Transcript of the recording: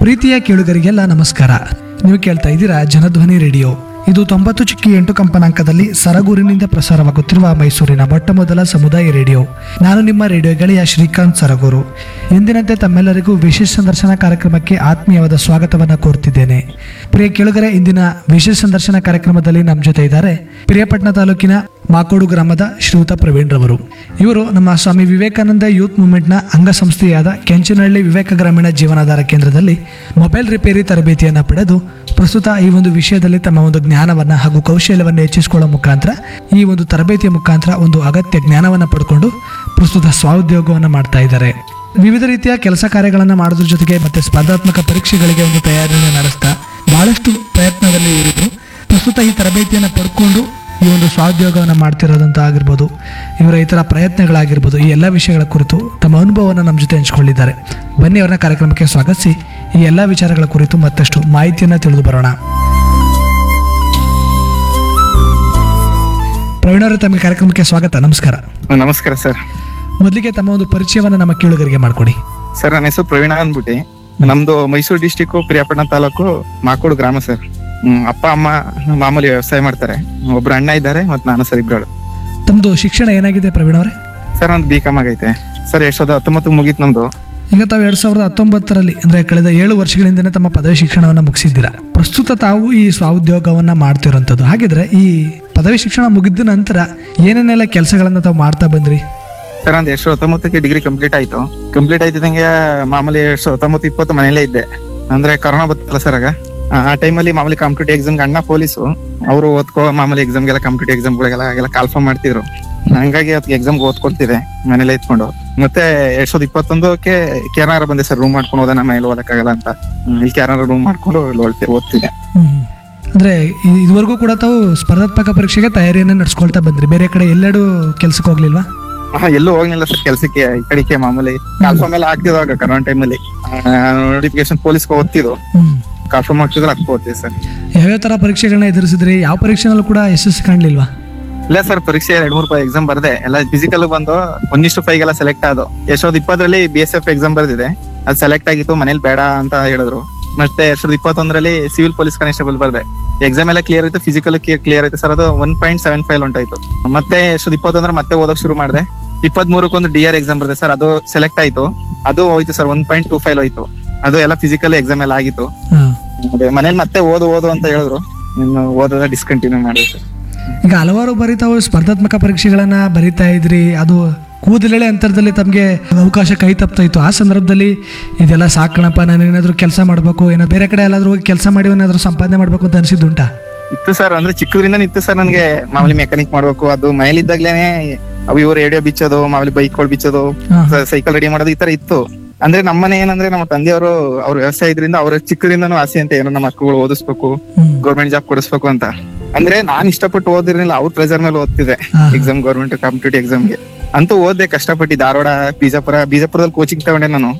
ಪ್ರೀತಿಯ ಕೇಳುಗರಿಗೆಲ್ಲ ನಮಸ್ಕಾರ ನೀವು ಕೇಳ್ತಾ ಇದ್ದೀರಾ ಜನಧ್ವನಿ ರೇಡಿಯೋ ಇದು ತೊಂಬತ್ತು ಚಿಕ್ಕಿ ಎಂಟು ಕಂಪನಾಂಕದಲ್ಲಿ ಸರಗೂರಿನಿಂದ ಪ್ರಸಾರವಾಗುತ್ತಿರುವ ಮೈಸೂರಿನ ಮೊಟ್ಟ ಮೊದಲ ಸಮುದಾಯ ರೇಡಿಯೋ ನಾನು ನಿಮ್ಮ ರೇಡಿಯೋ ಗೆಳೆಯ ಶ್ರೀಕಾಂತ್ ಸರಗೂರು ಎಂದಿನಂತೆ ತಮ್ಮೆಲ್ಲರಿಗೂ ವಿಶೇಷ ಸಂದರ್ಶನ ಕಾರ್ಯಕ್ರಮಕ್ಕೆ ಆತ್ಮೀಯವಾದ ಸ್ವಾಗತವನ್ನು ಕೋರ್ತಿದ್ದೇನೆ ಪ್ರಿಯ ಕೇಳುಗರೆ ಇಂದಿನ ವಿಶೇಷ ಸಂದರ್ಶನ ಕಾರ್ಯಕ್ರಮದಲ್ಲಿ ನಮ್ಮ ಜೊತೆ ಇದ್ದಾರೆ ಪ್ರಿಯಪಟ್ಟಣ ತಾಲೂಕಿನ ಮಾಕೋಡು ಗ್ರಾಮದ ಶ್ರೀಯುತ ಪ್ರವೀಣ್ ರವರು ಇವರು ನಮ್ಮ ಸ್ವಾಮಿ ವಿವೇಕಾನಂದ ಯೂತ್ ಮೂವ್ಮೆಂಟ್ನ ಅಂಗಸಂಸ್ಥೆಯಾದ ಕೆಂಚನಹಳ್ಳಿ ವಿವೇಕ ಗ್ರಾಮೀಣ ಜೀವನಾಧಾರ ಕೇಂದ್ರದಲ್ಲಿ ಮೊಬೈಲ್ ರಿಪೇರಿ ತರಬೇತಿಯನ್ನು ಪಡೆದು ಪ್ರಸ್ತುತ ಈ ಒಂದು ವಿಷಯದಲ್ಲಿ ತಮ್ಮ ಒಂದು ಜ್ಞಾನವನ್ನು ಹಾಗೂ ಕೌಶಲ್ಯವನ್ನು ಹೆಚ್ಚಿಸಿಕೊಳ್ಳೋ ಮುಖಾಂತರ ಈ ಒಂದು ತರಬೇತಿಯ ಮುಖಾಂತರ ಒಂದು ಅಗತ್ಯ ಜ್ಞಾನವನ್ನು ಪಡ್ಕೊಂಡು ಪ್ರಸ್ತುತ ಸ್ವಉದ್ಯೋಗವನ್ನು ಮಾಡ್ತಾ ಇದ್ದಾರೆ ವಿವಿಧ ರೀತಿಯ ಕೆಲಸ ಕಾರ್ಯಗಳನ್ನು ಮಾಡೋದ್ರ ಜೊತೆಗೆ ಮತ್ತೆ ಸ್ಪರ್ಧಾತ್ಮಕ ಪರೀಕ್ಷೆಗಳಿಗೆ ಒಂದು ತಯಾರಿಯನ್ನು ನಡೆಸ್ತಾ ಬಹಳಷ್ಟು ಪ್ರಯತ್ನದಲ್ಲಿ ಇರಿದ್ರು ಪ್ರಸ್ತುತ ಈ ತರಬೇತಿಯನ್ನು ಪಡ್ಕೊಂಡು ಈ ಒಂದು ಸ್ವಾದ್ಯೋಗವನ್ನು ಮಾಡ್ತಿರೋದಂತ ಆಗಿರ್ಬೋದು ಇವರ ಇತರ ಪ್ರಯತ್ನಗಳಾಗಿರ್ಬೋದು ಈ ಎಲ್ಲ ವಿಷಯಗಳ ಕುರಿತು ತಮ್ಮ ಅನುಭವವನ್ನು ನಮ್ಮ ಜೊತೆ ಹಂಚಿಕೊಂಡಿದ್ದಾರೆ ಬನ್ನಿ ಅವರನ್ನ ಕಾರ್ಯಕ್ರಮಕ್ಕೆ ಸ್ವಾಗತಿಸಿ ಈ ಎಲ್ಲ ವಿಚಾರಗಳ ಕುರಿತು ಮತ್ತಷ್ಟು ಮಾಹಿತಿಯನ್ನು ತಿಳಿದು ಬರೋಣ ಪ್ರವೀಣ್ ಅವರೇ ತಮಗೆ ಕಾರ್ಯಕ್ರಮಕ್ಕೆ ಸ್ವಾಗತ ನಮಸ್ಕಾರ ನಮಸ್ಕಾರ ಸರ್ ಮೊದಲಿಗೆ ತಮ್ಮ ಒಂದು ಪರಿಚಯವನ್ನು ನಮ್ಮ ಕೇಳುಗರಿಗೆ ಮಾಡಿಕೊಡಿ ಸರ್ ನನ್ನ ಹೆಸರು ಪ್ರವೀಣ ಅಂದ್ಬಿಟ್ಟು ನಮ್ದು ಮೈಸೂರು ಡಿಸ್ಟಿಕ್ ಪ್ರಿಯಾಪಟ್ಟಣ ತಾಲೂಕು ಮಾಕೋಡು ಗ್ರಾಮ ಸರ್ ಹ್ಮ್, ಅಪ್ಪ ಅಮ್ಮ ಮಾಮೂಲಿ ವ್ಯವಸಾಯ ಮಾಡ್ತಾರೆ ಒಬ್ರು ಅಣ್ಣ ಇದ್ದಾರೆ ಮತ್ ನಾನು ಸರ್ ಇಬ್ರು ತಮ್ಮದು ಶಿಕ್ಷಣ ಏನಾಗಿದೆ ಪ್ರವೀಣ್ ಅವರೇ ಸರ್ ಒಂದು ಬಿ ಕಾಮ್ ಆಗೈತೆ ಸರ್ ಎರಡ್ ಸಾವಿರದ ಹತ್ತೊಂಬತ್ತು ಮುಗೀತು ನಮ್ದು ಈಗ ತಾವು ಎರಡ್ ಸಾವಿರದ ಹತ್ತೊಂಬತ್ತರಲ್ಲಿ ಅಂದ್ರೆ ಕಳೆದ ಏಳು ವರ್ಷಗಳಿಂದನೇ ತಮ್ಮ ಪದವಿ ಶಿಕ್ಷಣವನ್ನು ಮುಗಿಸಿದ್ದೀರಾ ಪ್ರಸ್ತುತ ತಾವು ಈ ಸ್ವಾಉದ್ಯೋಗವನ್ನ ಮಾಡ್ತಿರೋಂಥದ್ದು ಹಾಗಿದ್ರೆ ಈ ಪದವಿ ಶಿಕ್ಷಣ ಮುಗಿದ ನಂತರ ಏನೇನೆಲ್ಲ ಕೆಲಸಗಳನ್ನ ತಾವು ಮಾಡ್ತಾ ಬಂದ್ರಿ ಸರ್ ಒಂದ್ ಎರಡ್ ಸಾವಿರದ ಹತ್ತೊಂಬತ್ತಕ್ಕೆ ಡಿಗ್ರಿ ಕಂಪ್ಲೀಟ್ ಆಯ್ತು ಕಂಪ್ಲೀಟ್ ಆಯ್ತಿದಂಗೆ ಮಾಮೂಲಿ ಎರಡ್ ಸಾವಿರದ ಹತ್ತೊಂಬತ್ತು ಇಪ್ಪತ್ತು ಮನೇಲೇ ಇದ್ದೆ ಅಂದ್ರೆ ಕೊರೋನಾ ಬತ್ತಲ್ಲ ಸರ್ ಆಗ ಆ- ಆ ಟೈಮಲ್ಲಿ ಮಾಮೂಲಿ ಕಾಂಪಿಟೇಟಿವ್ ಎಕ್ಸಾಮ್ ಅಣ್ಣ ಪೊಲೀಸು ಅವರು ಓದ್ಕೋ ಮಾಮೂಲಿ ಎಕ್ಸಾಮ್ಗೆಲ್ಲ ಕಾಂಪಿಟೇಟಿವ್ ಎಕ್ಸಾಮ್ಗಳಿಗೆಲ್ಲ ಎಲ್ಲ ಕಾಲ್ಫಾರ್ಮ್ ಮಾಡ್ತಿದ್ರು ಹಂಗಾಗಿ ಅದಕ್ಕೆ ಎಕ್ಸಾಮ್ಗೆ ಓದ್ಕೊಳ್ತಿದೆ ಮನೇಲೆ ಇದ್ಕೊಂಡು ಮತ್ತೆ ಎರಡ್ ಸಾವಿರದ ಇಪ್ಪತ್ತೊಂದಕ್ಕೆ ಕೇರಳ ಬಂದೆ ಸರ್ ರೂಮ್ ಮಾಡ್ಕೊಂಡು ಹೋದ ನಮ್ಮ ಮೇಲೆ ಓದಕ್ಕಾಗಲ್ಲ ಅಂತ ಹ್ಮ್, ಇಲ್ಲಿ ಕೇರಳ ರೂಮ್ ಮಾಡ್ಕೊಂಡು ಇಲ್ಲಿ ಓದ್ತಿ- ಓದ್ತಿದ್ದೆ ಹ್ಮ್. ಅಂದ್ರೆ ಇ- ಇದುವರೆಗೂ ಕೂಡ ತಾವು ಸ್ಪರ್ಧಾತ್ಮಕ ಪರೀಕ್ಷೆಗೆ ತಯಾರಿಯನ್ನ ನಡೆಸ್ಕೊಳ್ತಾ ಬಂದ್ರಿ ಬೇರೆ ಕಡೆ ಎಲ್ಲೆಡೂ ಕೆಲ್ಸಕ್ಕೆ ಹೋಗ್ಲಿಲ್ವಾ ಹಾ ಎಲ್ಲೂ ಹೋಗ್ಲಿಲ್ಲ ಸರ್ ಕೆಲ್ಸಕ್ಕೆ ಈ ಕಡೆಗೆ ಮಾಮೂಲಿ ಕಾಲ್ಫಾರ್ಮ್ ಎಲ್ಲ ಆಗ್ತಿದ್ವಾಗ ಕರೋನಾ ಟೈಮಲ್ಲಿ ನೋಟಿಫಿಕೇಶನ್ ಪೊಲೀಸ್ಗೆ ಓದ್ತಿದ್ರು ಹ್ಮ್ ಕಾಲ್ಫಾರ್ಮ್ ಆಗ್ತಿದ್ರೆ ಅದಕ್ಕೆ ಓದ್ತೀವಿ ಸರ್ ಯಾವ್ಯಾವ ತರ ಪರೀಕ್ಷೆಗಳನ್ನ ಎದುರಿಸಿದ್ರಿ ಯಾವ ಪರೀಕ್ಷೆನಲ್ಲೂ ಕೂಡ ಯಶಸ್ಸು ಕಾಣ್ಲಿಲ್ವಾ ಇಲ್ಲ ಸರ್ ಪರೀಕ್ಷೆ ಎರಡ್ ಮೂರು ಎಕ್ಸಾಮ್ ಬರ್ದೆ ಎಲ್ಲ ಫಿಸಿಕಲ್ ಬಂದು ಒಂದಿಷ್ಟು ಫೈವ್ ಎಲ್ಲ ಸೆಲೆಕ್ಟ್ ಆದವು ಎರಡ್ ಸಾವಿರದ ಇಪ್ಪತ್ತರಲ್ಲಿ ಬಿ ಎಸ್ ಎಫ್ ಎಕ್ಸಾಮ್ ಬರ್ದಿದೆ ಅದು ಸೆಲೆಕ್ಟ್ ಆಗಿತ್ತು ಮನೇಲಿ ಬೇಡ ಅಂತ ಹೇಳಿದ್ರು ಮತ್ತೆ ಎರಡ್ ಸಾವಿರದ ಇಪ್ಪತ್ತೊಂದರಲ್ಲಿ ಸಿವಿಲ್ ಪೊಲೀಸ್ ಕಾನ್ಸ್ಟೇಬಲ್ ಬರ್ದೆ ಎಕ್ಸಾಮ್ ಎಲ್ಲ ಕ್ಲಿಯರ್ ಆಯ್ತು ಫಿಸಿಕಲ್ ಕ್ಲಿಯರ್ ಆಯ್ತು ಸರ್ ಅದು ಒನ್ ಪಾಯಿಂಟ್ ಸೆವೆನ್ ಫೈವ್ ಹೊಂಟಾಯ್ತು ಮತ್ತೆ ಎರಡ್ ಸಾವಿರದ ಇಪ್ಪತ್ತೊಂದರ ಮತ್ತೆ ಓದಕ್ ಶುರು ಮಾಡಿದೆ ಇಪ್ಪತ್ತ್ ಮೂರಕ್ಕೊಂದು ಡಿ ಆರ್ ಎಕ್ಸಾಮ್ ಬರ್ದೆ ಸರ್ ಅದು ಸೆಲೆಕ್ಟ್ ಆಯ್ತು ಅದು ಹೋಯ್ತು sir one point two five ಹೋಯ್ತು ಅದು ಎಲ್ಲ ಫಿಸಿಕಲ್ ಎಕ್ಸಾಮ್ ಎಲ್ಲ ಆಗಿತ್ತು ಹಾ. ಅದೇ ಮನೇಲಿ ಮತ್ತೆ ಓದು ಓದು ಅಂತ ಹೇಳಿದ್ರು ಇನ್ನು ಓದೋದ ಡಿಸ್ಕಂಟಿನ್ಯೂ ಮಾಡಿದೆ ಸರ್ ಈಗ ಹಲವಾರು ಬಾರಿ ತಾವು ಸ್ಪರ್ಧಾತ್ಮಕ ಪರೀಕ್ಷೆಗಳನ್ನ ಬರಿತಾ ಇದ್ರಿ ಅದು ಕೂದಲೆಳೆ ಅಂತರದಲ್ಲಿ ತಮಗೆ ಅವಕಾಶ ಕೈ ತಪ್ತಾ ಇತ್ತು ಆ ಸಂದರ್ಭದಲ್ಲಿ ಇದೆಲ್ಲ ಸಾಕಣಪ್ಪ ನಾನು ಏನಾದ್ರು ಕೆಲಸ ಮಾಡಬೇಕು ಏನೋ ಬೇರೆ ಕಡೆ ಎಲ್ಲಾದ್ರೂ ಹೋಗಿ ಕೆಲಸ ಮಾಡಿ ಏನಾದ್ರು ಸಂಪಾದನೆ ಮಾಡಬೇಕು ಅಂತ ಅನಿಸಿದ್ದುಂಟಾ ಇತ್ತು ಸರ್ ಅಂದ್ರೆ ಚಿಕ್ಕದ್ರಿಂದ ಇತ್ತು ಸರ್ ನನ್ಗೆ ಮಾಮೂಲಿ ಮೆಕ್ಯಾನಿಕ್ ಮಾಡ್ಬೇಕು ಅದು ಮನೇಲಿದ್ದಾಗ್ಲೇನೆ ಅವು ಇವು ರೇಡಿಯೋ ಬಿಚ್ಚೋದು ಮಾಮೂಲಿ ಬೈಕ್ಗಳು ಬಿಚ್ಚೋದು ಹಾ. ಸೈಕಲ್ ರೆಡಿ ಮಾಡೋದು ಈ ತರ ಇತ್ತು ಅಂದ್ರೆ ನಮ್ಮನೆ ಏನಂದ್ರೆ ನಮ್ಮ ತಂದೆಯವರು ಅವ್ರ ವ್ಯವಸಾಯ ಇದ್ರಿಂದ ಅವ್ರ ಚಿಕ್ಕದಿಂದನೂ ಆಸೆ ಅಂತ ಏನೋ ನಮ್ಮ ಮಕ್ಕಳು ಓದಿಸ್ಬೇಕು ಹ್ಮ್. ಗೌರ್ಮೆಂಟ್ ಜಾಬ್ ಕೊಡಿಸ್ಬೇಕು ಅಂತ ಅಂದ್ರೆ ನಾನ್ ಇಷ್ಟಪಟ್ಟು ಓದಿರ್ಲಿಲ್ಲ ಅವ್ರ ಪ್ರೆಸರ್ ಮೇಲೆ ಓದ್ತಿದ್ದೆ ಹಾ. ಎಕ್ಸಾಮ್ ಗೌರ್ಮೆಂಟ್ ಕಾಂಪಿಟೇಟಿವ್ ಎಕ್ಸಾಮ್ಗೆ ಅಂತೂ ಓದ್ದೆ ಕಷ್ಟಪಟ್ಟು ಧಾರವಾಡ ಬಿಜಾಪುರ ಬಿಜಾಪುರದಲ್ಲಿ ಕೋಚಿಂಗ್ ತಗೊಂಡೆ ನಾನು